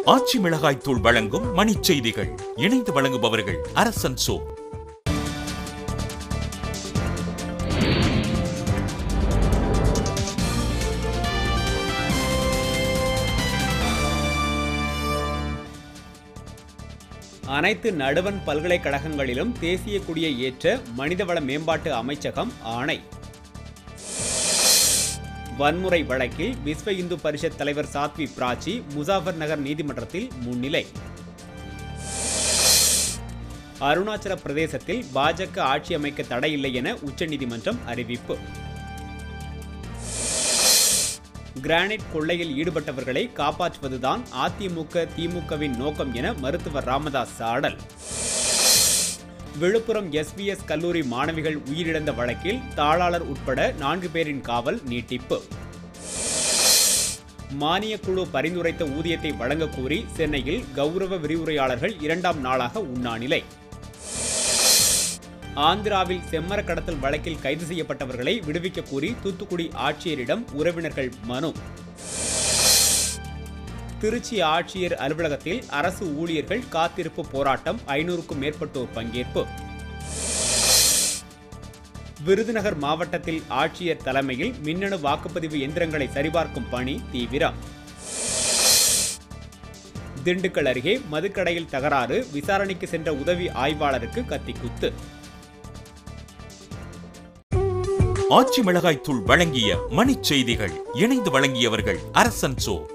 ஆச்சி மிளகாய் தூள் வழங்கும் மணிச் செய்திகள் இணைந்து வழங்குபவர்கள் அரசன் சோ அனைத்து நடுவண் பல்கலைக்கழகங்களிலும் தேசிய கொடியை ஏற்ற மனிதவள மேம்பாட்டு அமைச்சகம் ஆணை வன்முறை வழக்கில் விஸ்வ இந்து பரிஷத் தலைவர் சாத்வி பிராச்சி முசாஃபர் நகர் நீதிமன்றத்தில் முன்னிலை அருணாச்சல பிரதேசத்தில் பாஜக ஆட்சி அமைக்க தடையில்லை என உச்சநீதிமன்றம் அறிவிப்பு கிரானைட் கொள்ளையில் ஈடுபட்டவர்களை காப்பாற்றுவதுதான் அதிமுக திமுகவின் நோக்கம் என மருத்துவர் ராமதாஸ் சாடல் விழுப்புரம் எஸ்விஎஸ் கல்லூரி மாணவிகள் உயிரிழந்த வழக்கில் தாளாளர் உட்பட நான்கு பேரின் காவல் நீட்டிப்பு மானியக் குழு பரிந்துரைத்த ஊதியத்தை வழங்கக் கோரி சென்னையில் கௌரவ விரிவுரையாளர்கள் இரண்டாம் நாளாக உண்ணாநிலை ஆந்திராவில் செம்மர கடத்தல் வழக்கில் கைது செய்யப்பட்டவர்களை விடுவிக்க கோரி தூத்துக்குடி ஆட்சியரிடம் உறவினர்கள் மனு திருச்சி ஆட்சியர் அலுவலகத்தில் அரசு ஊழியர்கள் காத்திருப்பு போராட்டம் ஐநூறுக்கும் மேற்பட்டோர் பங்கேற்பு விருதுநகர் மாவட்டத்தில் ஆட்சியர் தலைமையில் மின்னணு வாக்குப்பதிவு எந்திரங்களை சரிபார்க்கும் பணி தீவிரம் திண்டுக்கல் அருகே மதுக்கடையில் தகராறு விசாரணைக்கு சென்ற உதவி ஆய்வாளருக்கு கத்திக்குத்து ஆச்சி மிளகாய் தூள் வழங்கிய மணிச் செய்திகள் இணைந்து வழங்கியவர்கள் அரசன் சோ